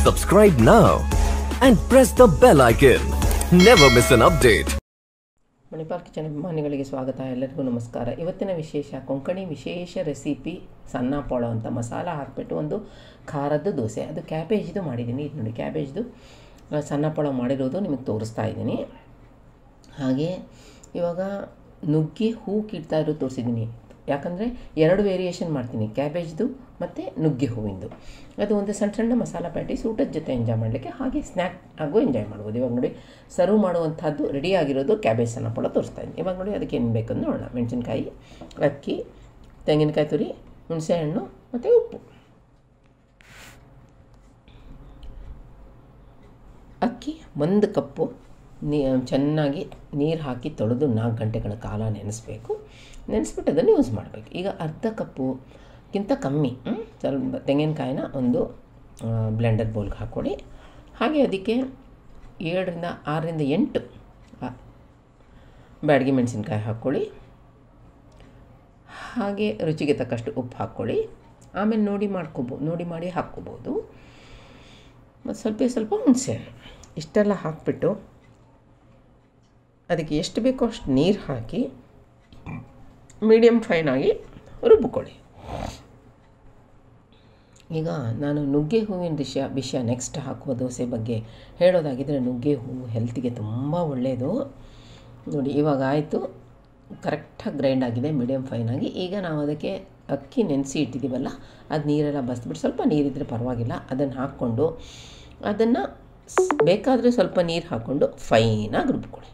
Subscribe now and press the bell icon. Never miss an update. Manipal kitchen ಅಭಿಮಾನಿಗಳಿಗೆ ಸ್ವಾಗತ ಎಲ್ಲರಿಗೂ ನಮಸ್ಕಾರ ಇವತ್ತಿನ ವಿಶೇಷ ಕೊಂಕಣಿ ವಿಶೇಷ ರೆಸಿಪಿ ಸಣ್ಣ ಪೋಳ ಅಂತ ಮಸಾಲ ಹಾಕಿಬಿಟ್ಟು ಒಂದು ಖಾರದ್ದು ದೋಸೆ ಅದು ಕ್ಯಾಬೇಜ್ದು ಮಾಡಿದ್ದೀನಿ ಇದು ನೋಡಿ ಕ್ಯಾಬೇಜ್ದು ಆ, ಸಣ್ಣ ಪೋಳ ಮಾಡಿರೋದು ನಿಮಗೆ ತೋರಿಸ್ತಾ ಇದ್ದೀನಿ ಹಾಗೆ ಇವಾಗ ನುಗ್ಗೆ ಹೂ ಕಿಡ್ತಾ ಇರೋದು ತೋರಿಸಿದ್ದೀನಿ ಯಾಕಂದರೆ ಎರಡು ವೇರಿಯೇಷನ್ ಮಾಡ್ತೀನಿ ಕ್ಯಾಬೇಜ್ದು ಮತ್ತು ನುಗ್ಗೆ ಹೂವಿಂದು ಅದು ಒಂದು ಸಣ್ಣ ಸಣ್ಣ ಮಸಾಲ ಪ್ಯಾಟೀಸ್ ಊಟದ ಜೊತೆ ಎಂಜಾಯ್ ಮಾಡಲಿಕ್ಕೆ ಹಾಗೆ ಸ್ನ್ಯಾಕ್ ಆಗು ಎಂಜಾಯ್ ಮಾಡ್ಬೋದು ಇವಾಗ ನೋಡಿ ಸರ್ವ್ ಮಾಡುವಂಥದ್ದು ರೆಡಿ ಆಗಿರೋದು ಕ್ಯಾಬೇಜ್ ಸಣ್ಣ ಪೊಳ ತೋರಿಸ್ತಾ ಇದ್ದೀನಿ ಇವಾಗ ನೋಡಿ ಅದಕ್ಕೆ ಏನು ಬೇಕಂದು ನೋಡೋಣ ಮೆಣಸಿನ್ಕಾಯಿ ಅಕ್ಕಿ ತೆಂಗಿನಕಾಯಿ ತುರಿ ಹುಣಸೆಹಣ್ಣು ಮತ್ತು ಉಪ್ಪು ಅಕ್ಕಿ ಒಂದು ಕಪ್ಪು ನೀ ಚೆನ್ನಾಗಿ ನೀರು ಹಾಕಿ ತೊಳೆದು ನಾಲ್ಕು ಗಂಟೆಗಳ ಕಾಲ ನೆನೆಸ್ಬೇಕು ನೆನೆಸ್ಬಿಟ್ಟು ಅದನ್ನು ಯೂಸ್ ಮಾಡಬೇಕು ಈಗ ಅರ್ಧ ಕಪ್ಪುಗಿಂತ ಕಮ್ಮಿ ಹ್ಮ್? ಸ್ವಲ್ಪ ತೆಂಗಿನಕಾಯಿನ ಒಂದು ಬ್ಲೆಂಡರ್ ಬೌಲ್ಗೆ ಹಾಕ್ಕೊಳ್ಳಿ ಹಾಗೆ ಅದಕ್ಕೆ ಏಳರಿಂದ ಆರರಿಂದ ಎಂಟು ಆ, ಬ್ಯಾಡಗಿ ಮೆಣಸಿನ್ಕಾಯಿ ಹಾಕ್ಕೊಳ್ಳಿ ಹಾಗೆ ರುಚಿಗೆ ತಕ್ಕಷ್ಟು ಉಪ್ಪು ಹಾಕ್ಕೊಳ್ಳಿ ಆಮೇಲೆ ನೋಡಿ ಮಾಡ್ಕೋಬೋ ನೋಡಿ ಮಾಡಿ ಹಾಕ್ಕೋಬೋದು ಮತ್ತು ಸ್ವಲ್ಪ ಸ್ವಲ್ಪ ಹುಣಸೆಹಣ್ಣು ಇಷ್ಟೆಲ್ಲ ಹಾಕಿಬಿಟ್ಟು ಅದಕ್ಕೆ ಎಷ್ಟು ಬೇಕೋ ಅಷ್ಟು ನೀರು ಹಾಕಿ ಮೀಡಿಯಮ್ ಫೈನಾಗಿ ರುಬ್ಬಿಕೊಳ್ಳಿ ಈಗ ನಾನು ನುಗ್ಗೆ ಹೂವಿನ ವಿಷಯ ವಿಷಯ ನೆಕ್ಸ್ಟ್ ಹಾಕುವ ದೋಸೆ ಬಗ್ಗೆ ಹೇಳೋದಾಗಿದ್ದರೆ ನುಗ್ಗೆ ಹೂವು ಹೆಲ್ತಿಗೆ ತುಂಬ ಒಳ್ಳೆಯದು ನೋಡಿ ಇವಾಗ ಆಯಿತು ಕರೆಕ್ಟಾಗಿ ಗ್ರೈಂಡ್ ಆಗಿದೆ ಮೀಡಿಯಮ್ ಫೈನಾಗಿ ಈಗ ನಾವು ಅದಕ್ಕೆ ಅಕ್ಕಿ ನೆನೆಸಿ ಇಟ್ಟಿದ್ದೀವಲ್ಲ ಅದು ನೀರೆಲ್ಲ ಬಸ್ಬಿಟ್ಟು ಸ್ವಲ್ಪ ನೀರಿದ್ದರೆ ಪರವಾಗಿಲ್ಲ ಅದನ್ನು ಹಾಕ್ಕೊಂಡು ಅದನ್ನು ಬೇಕಾದರೆ ಸ್ವಲ್ಪ ನೀರು ಹಾಕ್ಕೊಂಡು ಫೈನಾಗಿ ರುಬ್ಕೊಳ್ಳಿ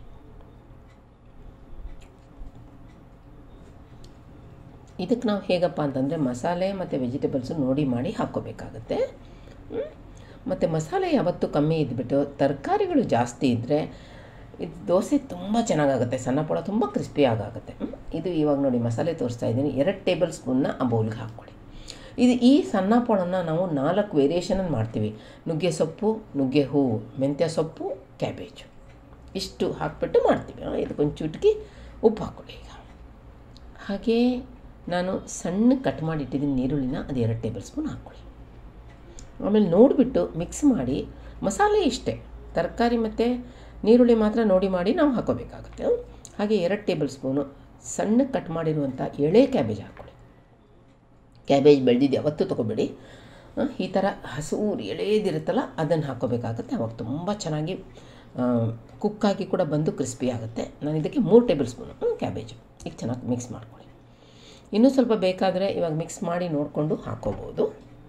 ಇದಕ್ಕೆ ನಾವು ಹೇಗಪ್ಪ ಅಂತಂದರೆ ಮಸಾಲೆ ಮತ್ತು ವೆಜಿಟೇಬಲ್ಸು ನೋಡಿ ಮಾಡಿ ಹಾಕ್ಕೋಬೇಕಾಗತ್ತೆ ಮತ್ತು ಮಸಾಲೆ ಯಾವತ್ತೂ ಕಮ್ಮಿ ಇದ್ಬಿಟ್ಟು ತರಕಾರಿಗಳು ಜಾಸ್ತಿ ಇದ್ದರೆ ಇದು ದೋಸೆ ತುಂಬ ಚೆನ್ನಾಗಾಗುತ್ತೆ ಸಣ್ಣ ಪೊಳ ತುಂಬ ಕ್ರಿಸ್ಪಿ ಆಗುತ್ತೆ ಹ್ಮ್. ಇದು ಇವಾಗ ನೋಡಿ ಮಸಾಲೆ ತೋರಿಸ್ತಾ ಇದ್ದೀನಿ ಎರಡು ಟೇಬಲ್ ಸ್ಪೂನ್ನ ಆ ಬೌಲ್ಗೆ ಹಾಕ್ಕೊಳ್ಳಿ ಇದು ಈ ಸಣ್ಣ ಪೊಳನ ನಾವು ನಾಲ್ಕು ವೇರಿಯೇಷನಲ್ಲಿ ಮಾಡ್ತೀವಿ ನುಗ್ಗೆ ಸೊಪ್ಪು ನುಗ್ಗೆ ಹೂವು ಮೆಂತ್ಯ ಸೊಪ್ಪು ಕ್ಯಾಬೇಜು ಇಷ್ಟು ಹಾಕ್ಬಿಟ್ಟು ಮಾಡ್ತೀವಿ ಆ, ಇದಕ್ಕೊಂದು ಚುಟ್ಕಿ ಉಪ್ಪು ಹಾಕ್ಕೊಳ್ಳಿ ಈಗ ಹಾಗೇ ನಾನು ಸಣ್ಣ ಕಟ್ ಮಾಡಿ ಇಟ್ಟಿದ್ದೀನಿ ನೀರುಳ್ಳಿನ ಅದು ಎರಡು ಟೇಬಲ್ ಸ್ಪೂನ್ ಹಾಕ್ಕೊಳ್ಳಿ ಆಮೇಲೆ ನೋಡಿಬಿಟ್ಟು ಮಿಕ್ಸ್ ಮಾಡಿ ಮಸಾಲೆ ಇಷ್ಟೇ ತರಕಾರಿ ಮತ್ತು ನೀರುಳ್ಳಿ ಮಾತ್ರ ನೋಡಿ ಮಾಡಿ ನಾವು ಹಾಕೋಬೇಕಾಗುತ್ತೆ ಹಾಗೆ ಎರಡು ಟೇಬಲ್ ಸ್ಪೂನು ಸಣ್ಣ ಕಟ್ ಮಾಡಿರುವಂಥ ಎಳೆ ಕ್ಯಾಬೇಜ್ ಹಾಕ್ಕೊಳ್ಳಿ ಕ್ಯಾಬೇಜ್ ಬೆಳೆದಿದ್ದು ಯಾವತ್ತೂ ತೊಗೊಬೇಡಿ ಆ, ಈ ಥರ ಹಸೂರು ಎಳೆದಿರುತ್ತಲ್ಲ ಅದನ್ನು ಹಾಕೋಬೇಕಾಗುತ್ತೆ ಅವಾಗ ತುಂಬ ಚೆನ್ನಾಗಿ ಕುಕ್ಕಾಗಿ ಕೂಡ ಬಂದು ಕ್ರಿಸ್ಪಿ ಆಗುತ್ತೆ ನಾನು ಇದಕ್ಕೆ ಮೂರು ಟೇಬಲ್ ಸ್ಪೂನು ಕ್ಯಾಬೇಜು ಈಗ ಚೆನ್ನಾಗಿ ಮಿಕ್ಸ್ ಮಾಡ್ಕೊಳ್ಳಿ ಇನ್ನೂ ಸ್ವಲ್ಪ ಬೇಕಾದರೆ ಇವಾಗ ಮಿಕ್ಸ್ ಮಾಡಿ ನೋಡಿಕೊಂಡು ಹಾಕೋಬೋದು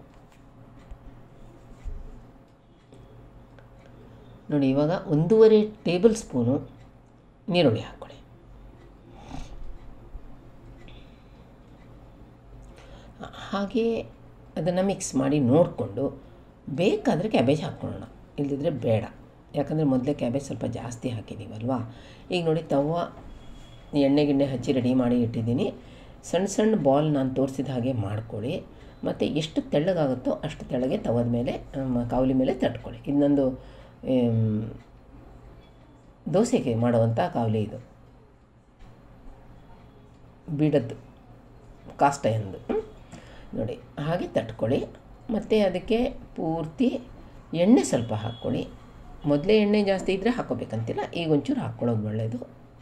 ನೋಡಿ ಇವಾಗ ಒಂದೂವರೆ ಟೇಬಲ್ ಸ್ಪೂನು ನೀರುಳ್ಳಿ ಹಾಕ್ಕೊಳ್ಳಿ ಹಾಗೆ ಅದನ್ನು ಮಿಕ್ಸ್ ಮಾಡಿ ನೋಡಿಕೊಂಡು ಬೇಕಾದರೆ ಕ್ಯಾಬೇಜ್ ಹಾಕ್ಕೊಳ್ಳೋಣ ಇಲ್ಲದಿದ್ದರೆ ಬೇಡ ಯಾಕಂದರೆ ಮೊದಲೇ ಕ್ಯಾಬೇಜ್ ಸ್ವಲ್ಪ ಜಾಸ್ತಿ ಹಾಕಿದ್ದೀವಲ್ವಾ ಈಗ ನೋಡಿ ತವ ಎಣ್ಣೆ ಗಿಣ್ಣೆ ಹಚ್ಚಿ ರೆಡಿ ಮಾಡಿ ಇಟ್ಟಿದ್ದೀನಿ ಸಣ್ಣ ಸಣ್ಣ ಬಾಲ್ ನಾನು ತೋರಿಸಿದ ಹಾಗೆ ಮಾಡ್ಕೊಳ್ಳಿ ಮತ್ತು ಎಷ್ಟು ತೆಳ್ಳಗಾಗುತ್ತೋ ಅಷ್ಟು ತೆಳ್ಳಗೆ ತವದ ಮೇಲೆ ಮ, ಕಾವಲಿ ಮೇಲೆ ತಟ್ಕೊಳ್ಳಿ ಇನ್ನೊಂದು ಆಮ್, ದೋಸೆಗೆ ಮಾಡುವಂಥ ಕಾವಲಿ ಇದು ಬೀಡದ್ದು ಕಾಸ್ಟ್ ಎಂದು ನೋಡಿ ಹಾಗೆ ತಟ್ಕೊಳ್ಳಿ ಮತ್ತು ಅದಕ್ಕೆ ಪೂರ್ತಿ ಎಣ್ಣೆ ಸ್ವಲ್ಪ ಹಾಕ್ಕೊಳ್ಳಿ ಮೊದಲೇ ಎಣ್ಣೆ ಜಾಸ್ತಿ ಇದ್ದರೆ ಹಾಕೋಬೇಕಂತಿಲ್ಲ ಈಗ ಒಂಚೂರು ಹಾಕ್ಕೊಳ್ಳೋದು ಒಳ್ಳೆಯದು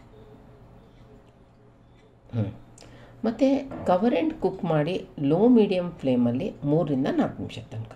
ಹ್ಞೂ ಮತ್ತು ಕವರ್ ಆ್ಯಂಡ್ ಕುಕ್ ಮಾಡಿ ಲೋ ಮೀಡಿಯಮ್ ಫ್ಲೇಮಲ್ಲಿ ಮೂರರಿಂದ ನಾಲ್ಕು ನಿಮಿಷ ತನಕ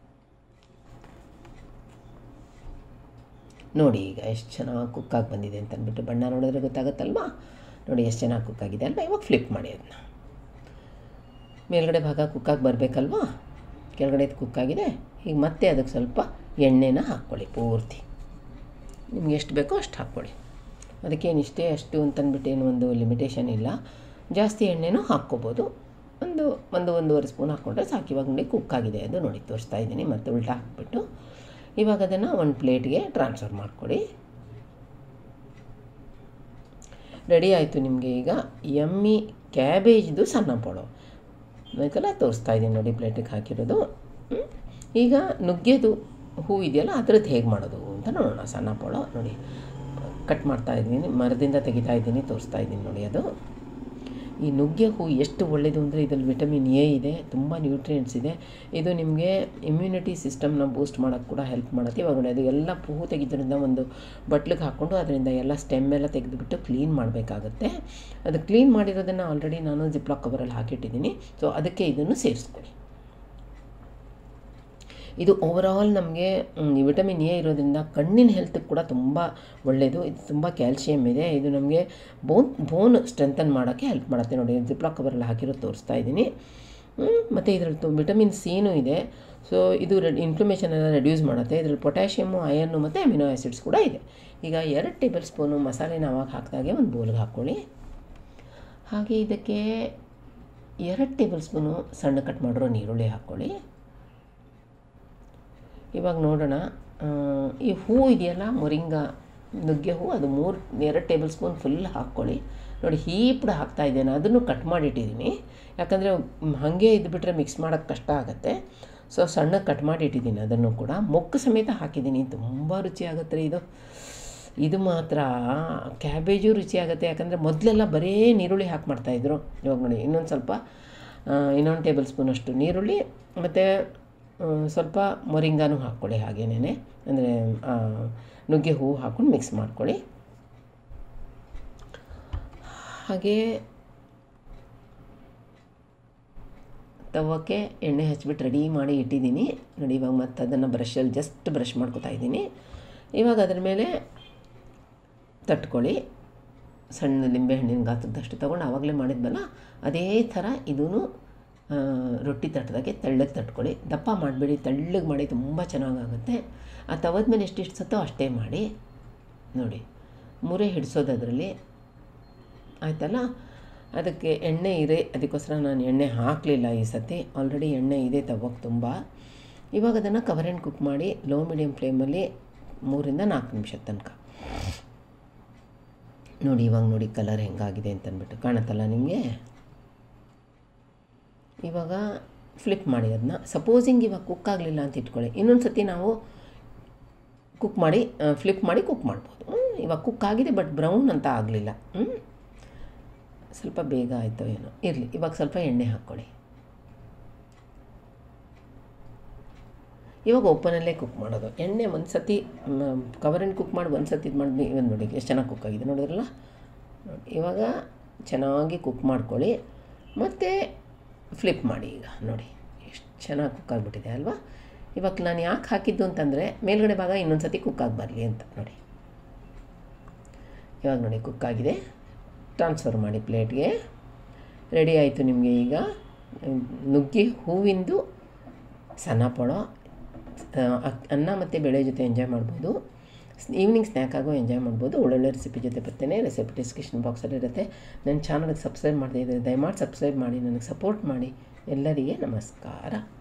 ನೋಡಿ ಈಗ ಎಷ್ಟು ಚೆನ್ನಾಗಿ ಕುಕ್ಕಾಗಿ ಬಂದಿದೆ ಅಂತ ಅಂದ್ಬಿಟ್ಟು ಬಣ್ಣ ನೋಡಿದ್ರೆ ಗೊತ್ತಾಗುತ್ತಲ್ವಾ ನೋಡಿ ಎಷ್ಟು ಚೆನ್ನಾಗಿ ಕುಕ್ಕಾಗಿದೆ ಅಲ್ವಾ ಇವಾಗ ಫ್ಲಿಪ್ ಮಾಡಿ ಅದನ್ನ ಮೇಲ್ಗಡೆ ಭಾಗ ಕುಕ್ಕಾಗಿ ಬರಬೇಕಲ್ವಾ ಕೆಳಗಡೆ ಕುಕ್ಕಾಗಿದೆ ಈಗ ಮತ್ತೆ ಅದಕ್ಕೆ ಸ್ವಲ್ಪ ಎಣ್ಣೆನ ಹಾಕ್ಕೊಳ್ಳಿ ಪೂರ್ತಿ ನಿಮ್ಗೆ ಎಷ್ಟು ಬೇಕೋ ಅಷ್ಟು ಹಾಕ್ಕೊಳ್ಳಿ ಅದಕ್ಕೇನು ಇಷ್ಟೇ ಅಷ್ಟು ಅಂತಂದ್ಬಿಟ್ಟು ಏನು ಒಂದು ಲಿಮಿಟೇಷನ್ ಇಲ್ಲ ಜಾಸ್ತಿ ಎಣ್ಣೆನೂ ಹಾಕ್ಕೋಬೋದು ಒಂದು ಒಂದು ಒಂದೂವರೆ ಸ್ಪೂನ್ ಹಾಕ್ಕೊಂಡ್ರೆ ಸಾಕು ಇವಾಗ ನೋಡಿ ಕುಕ್ಕಾಗಿದೆ ಅದು ನೋಡಿ ತೋರಿಸ್ತಾ ಇದ್ದೀನಿ ಮತ್ತು ಉಲ್ಟಾ ಹಾಕ್ಬಿಟ್ಟು ಇವಾಗ ಅದನ್ನು ಒಂದು ಪ್ಲೇಟ್ಗೆ ಟ್ರಾನ್ಸ್ಫರ್ ಮಾಡಿಕೊಡಿ ರೆಡಿ ಆಯಿತು ನಿಮಗೆ ಈಗ ಎಮ್ಮಿ ಕ್ಯಾಬೇಜ್ದು ಸಣ್ಣ ಪೊಳೋ ಬೇಕಲ್ಲ ತೋರಿಸ್ತಾ ಇದ್ದೀನಿ ನೋಡಿ ಪ್ಲೇಟಿಗೆ ಹಾಕಿರೋದು ಹ್ಮ್. ಈಗ ನುಗ್ಗೆದು ಹೂ ಇದೆಯಲ್ಲ ಅದ್ರದ್ದು ಹೇಗೆ ಮಾಡೋದು ಅಂತ ನೋಡೋಣ ಸಣ್ಣ ಪೊಳೋ ನೋಡಿ ಕಟ್ ಮಾಡ್ತಾ ಇದ್ದೀನಿ ಮರದಿಂದ ತೆಗಿತಾ ಇದ್ದೀನಿ ತೋರಿಸ್ತಾ ಇದ್ದೀನಿ ನೋಡಿ ಅದು ಈ ನುಗ್ಗೆ ಹೂ ಎಷ್ಟು ಒಳ್ಳೆಯದು ಅಂದರೆ ಇದರಲ್ಲಿ ವಿಟಮಿನ್ ಎ ಇದೆ ತುಂಬ ನ್ಯೂಟ್ರಿಯೆಂಟ್ಸ್ ಇದೆ ಇದು ನಿಮಗೆ ಇಮ್ಯುನಿಟಿ ಸಿಸ್ಟಮ್ನ ಬೂಸ್ಟ್ ಮಾಡೋಕ್ಕೆ ಕೂಡ ಹೆಲ್ಪ್ ಮಾಡುತ್ತೆ ಇವಾಗ ನೋಡಿ ಅದು ಎಲ್ಲ ಹೂ ತೆಗೆದ್ರಿಂದ ಒಂದು ಬಟ್ಲಿಗೆ ಹಾಕ್ಕೊಂಡು ಅದರಿಂದ ಎಲ್ಲ ಸ್ಟೆಮ್ ಎಲ್ಲ ತೆಗೆದುಬಿಟ್ಟು ಕ್ಲೀನ್ ಮಾಡಬೇಕಾಗತ್ತೆ ಅದು ಕ್ಲೀನ್ ಮಾಡಿರೋದನ್ನು ಆಲ್ರೆಡಿ ನಾನು ಜಿಪ್ಲಾಕ್ ಕವರಲ್ಲಿ ಹಾಕಿಟ್ಟಿದ್ದೀನಿ ಸೊ ಅದಕ್ಕೆ ಇದನ್ನು ಸೇರಿಸ್ಕೊಳ್ಳಿ ಇದು ಓವರಾಲ್ ನಮಗೆ ವಿಟಮಿನ್ ಎ ಇರೋದ್ರಿಂದ ಕಣ್ಣಿನ ಹೆಲ್ತ್ಗೆ ಕೂಡ ತುಂಬ ಒಳ್ಳೆಯದು ಇದು ತುಂಬ ಕ್ಯಾಲ್ಶಿಯಮ್ ಇದೆ ಇದು ನಮಗೆ ಬೋನ್ ಬೋನ್ ಸ್ಟ್ರೆಂಥನ್ ಮಾಡೋಕ್ಕೆ ಹೆಲ್ಪ್ ಮಾಡುತ್ತೆ ನೋಡಿ ಜಿಪ್ಲಾಕ್ ಕವರಲ್ಲಿ ಹಾಕಿರೋದು ತೋರಿಸ್ತಾ ಇದ್ದೀನಿ ಮತ್ತು ಇದರಲ್ಲಿ ವಿಟಮಿನ್ ಸಿನೂ ಇದೆ ಸೊ ಇದು ಇನ್ಫ್ಲಮೇಷನ್ ಎಲ್ಲ ರೆಡ್ಯೂಸ್ ಮಾಡುತ್ತೆ ಇದರಲ್ಲಿ ಪೊಟ್ಯಾಷಿಯಮು ಅಯನ್ನು ಮತ್ತು ಅಮಿನೋ ಆ್ಯಸಿಡ್ಸ್ ಕೂಡ ಇದೆ ಈಗ ಎರಡು ಟೇಬಲ್ ಸ್ಪೂನು ಮಸಾಲೆನ ಅವಾಗ ಹಾಕಿದಾಗೆ ಒಂದು ಬೌಲ್ಗೆ ಹಾಕ್ಕೊಳ್ಳಿ ಹಾಗೆ ಇದಕ್ಕೆ ಎರಡು ಟೇಬಲ್ ಸ್ಪೂನು ಸಣ್ಣ ಕಟ್ ಮಾಡಿರೋ ನೀರುಳ್ಳಿ ಹಾಕ್ಕೊಳ್ಳಿ ಇವಾಗ ನೋಡೋಣ ಈ ಹೂ ಇದೆಯಲ್ಲ ಮೊರಿಂಗ ನುಗ್ಗೆ ಹೂ ಅದು ಮೂರು ಎರಡು ಟೇಬಲ್ ಸ್ಪೂನ್ ಫುಲ್ ಹಾಕ್ಕೊಳ್ಳಿ ನೋಡಿ ಹೀಪ್ಡ್ ಹಾಕ್ತಾ ಇದ್ದೇನೆ ಅದನ್ನು ಕಟ್ ಮಾಡಿಟ್ಟಿದ್ದೀನಿ ಯಾಕಂದರೆ ಹಾಗೆ ಇದ್ಬಿಟ್ರೆ ಮಿಕ್ಸ್ ಮಾಡೋಕ್ಕೆ ಕಷ್ಟ ಆಗುತ್ತೆ ಸೊ ಸಣ್ಣಗೆ ಕಟ್ ಮಾಡಿ ಇಟ್ಟಿದ್ದೀನಿ ಅದನ್ನು ಕೂಡ ಮೊಕ್ಕು ಸಮೇತ ಹಾಕಿದ್ದೀನಿ ತುಂಬ ರುಚಿಯಾಗುತ್ತೆ ರೀ ಇದು ಇದು ಮಾತ್ರ ಕ್ಯಾಬೇಜು ರುಚಿಯಾಗುತ್ತೆ ಯಾಕಂದರೆ ಮೊದಲೆಲ್ಲ ಬರೀ ನೀರುಳ್ಳಿ ಹಾಕಿ ಮಾಡ್ತಾಯಿದ್ರು ಇವಾಗ ನೋಡಿ ಇನ್ನೊಂದು ಸ್ವಲ್ಪ ಇನ್ನೊಂದು ಟೇಬಲ್ ಸ್ಪೂನಷ್ಟು ನೀರುಳ್ಳಿ ಮತ್ತು ಸ್ವಲ್ಪ ಮೊರಿಂಗಾನು ಹಾಕ್ಕೊಳ್ಳಿ ಹಾಗೇನೇ ಅಂದರೆ ನುಗ್ಗೆ ಹೂವು ಹಾಕ್ಕೊಂಡು ಮಿಕ್ಸ್ ಮಾಡ್ಕೊಳ್ಳಿ ಹಾಗೆ ತವಕ್ಕೆ ಎಣ್ಣೆ ಹಚ್ಬಿಟ್ಟು ರೆಡಿ ಮಾಡಿ ಇಟ್ಟಿದ್ದೀನಿ ನೋಡಿ ಇವಾಗ ಮತ್ತು ಅದನ್ನು ಬ್ರಷಲ್ಲಿ ಜಸ್ಟ್ ಬ್ರಷ್ ಮಾಡ್ಕೊತಾ ಇದ್ದೀನಿ ಇವಾಗ ಅದ್ರ ಮೇಲೆ ತಟ್ಕೊಳ್ಳಿ ಸಣ್ಣ ಲಿಂಬೆಹಣ್ಣಿನ ಗಾತ್ರದಷ್ಟು ತೊಗೊಂಡು ಆವಾಗಲೇ ಮಾಡಿದ್ವಲ್ಲ ಅದೇ ಥರ ಇದೂ ರೊಟ್ಟಿ ತಟ್ಟದಾಗೆ ತೆಳ್ಳಗೆ ತಟ್ಕೊಳ್ಳಿ ದಪ್ಪ ಮಾಡಬೇಡಿ ತೆಳ್ಳಗೆ ಮಾಡಿ ತುಂಬ ಚೆನ್ನಾಗಾಗುತ್ತೆ ಆ ತವದ ಮೇಲೆ ಎಷ್ಟು ಹಿಡ್ಸುತ್ತೋ ಅಷ್ಟೇ ಮಾಡಿ ನೋಡಿ ಮುರೆ ಹಿಡಿಸೋದು ಅದರಲ್ಲಿ ಆಯ್ತಲ್ಲ ಅದಕ್ಕೆ ಎಣ್ಣೆ ಇದೆ ಅದಕ್ಕೋಸ್ಕರ ನಾನು ಎಣ್ಣೆ ಹಾಕಲಿಲ್ಲ ಈ ಸತಿ ಆಲ್ರೆಡಿ ಎಣ್ಣೆ ಇದೆ ತವಕ್ಕೆ ತುಂಬ ಇವಾಗ ಅದನ್ನು ಕವರ್ ಆ್ಯಂಡ್ ಕುಕ್ ಮಾಡಿ ಲೋ ಮೀಡಿಯಮ್ ಫ್ಲೇಮಲ್ಲಿ ಮೂರಿಂದ ನಾಲ್ಕು ನಿಮಿಷದ ತನಕ ನೋಡಿ ಇವಾಗ ನೋಡಿ ಕಲರ್ ಹೆಂಗಾಗಿದೆ ಅಂತ ಅಂದ್ಬಿಟ್ಟು ಕಾಣುತ್ತಲ್ಲ ನಿಮಗೆ ಇವಾಗ ಫ್ಲಿಪ್ ಮಾಡಿ ಅದನ್ನ ಸಪೋಸಿಂಗ್ ಇವಾಗ ಕುಕ್ ಆಗಲಿಲ್ಲ ಅಂತ ಇಟ್ಕೊಳ್ಳಿ ಇನ್ನೊಂದು ಸತಿ ನಾವು ಕುಕ್ ಮಾಡಿ ಫ್ಲಿಪ್ ಮಾಡಿ ಕುಕ್ ಮಾಡ್ಬೋದು ಇವಾಗ ಕುಕ್ ಆಗಿದೆ ಬಟ್ ಬ್ರೌನ್ ಅಂತ ಆಗಲಿಲ್ಲ ಸ್ವಲ್ಪ ಬೇಗ ಆಯಿತು ಏನೋ ಇರಲಿ ಇವಾಗ ಸ್ವಲ್ಪ ಎಣ್ಣೆ ಹಾಕ್ಕೊಳ್ಳಿ ಇವಾಗ ಓಪನಲ್ಲೇ ಕುಕ್ ಮಾಡೋದು ಎಣ್ಣೆ ಒಂದು ಸತಿ ಕವರನ್ನು ಕುಕ್ ಮಾಡಿ ಒಂದು ಸತಿ ಇದು ಮಾಡಿ ಇವನ್ ನೋಡಿ ಎಷ್ಟು ಚೆನ್ನಾಗಿ ಕುಕ್ ಆಗಿದೆ ನೋಡಿದ್ರಲ್ಲ ಇವಾಗ ಚೆನ್ನಾಗಿ ಕುಕ್ ಮಾಡ್ಕೊಳ್ಳಿ ಮತ್ತು ಫ್ಲಿಪ್ ಮಾಡಿ ಈಗ ನೋಡಿ ಎಷ್ಟು ಚೆನ್ನಾಗಿ ಕುಕ್ ಆಗಿಬಿಟ್ಟಿದೆ ಅಲ್ವಾ ಇವಾಗ ನಾನು ಯಾಕೆ ಹಾಕಿದ್ದು ಅಂತಂದರೆ ಮೇಲ್ಗಡೆ ಭಾಗ ಇನ್ನೊಂದು ಸತಿ ಕುಕ್ ಆಗಿ ಬರಲಿ ಅಂತ ನೋಡಿ ಇವಾಗ ನೋಡಿ ಕುಕ್ ಆಗಿದೆ ಟ್ರಾನ್ಸ್ಫರ್ ಮಾಡಿ ಪ್ಲೇಟ್ಗೆ ರೆಡಿ ಆಯಿತು ನಿಮಗೆ ಈಗ ನುಗ್ಗೆ ಹೂವಿಂದು ಸಣ್ಣ ಪೊಳೋ ಅನ್ನ ಮತ್ತು ಬೇಳೆ ಜೊತೆ ಎಂಜಾಯ್ ಮಾಡ್ಬೋದು ಈವ್ನಿಂಗ್ ಸ್ನ್ಯಾಕ್ ಆಗೋ ಎಂಜಾಯ್ ಮಾಡ್ಬೋದು ಒಳ್ಳೊಳ್ಳೆ ರೆಸಿಪಿ ಜೊತೆ ಬರ್ತೇನೆ ರೆಸಿಪಿ ಡಿಸ್ಕ್ರಿಪ್ಷನ್ ಬಾಕ್ಸಲ್ಲಿ ಇರುತ್ತೆ ನನ್ನ ಚಾನಲ್ಗೆ ಸಬ್ಸ್ಕ್ರೈಬ್ ಮಾಡದೇ ಇದ್ದರೆ ದಯಮಾಡಿ ಸಬ್ಸ್ಕ್ರೈಬ್ ಮಾಡಿ ನನಗೆ ಸಪೋರ್ಟ್ ಮಾಡಿ ಎಲ್ಲರಿಗೆ ನಮಸ್ಕಾರ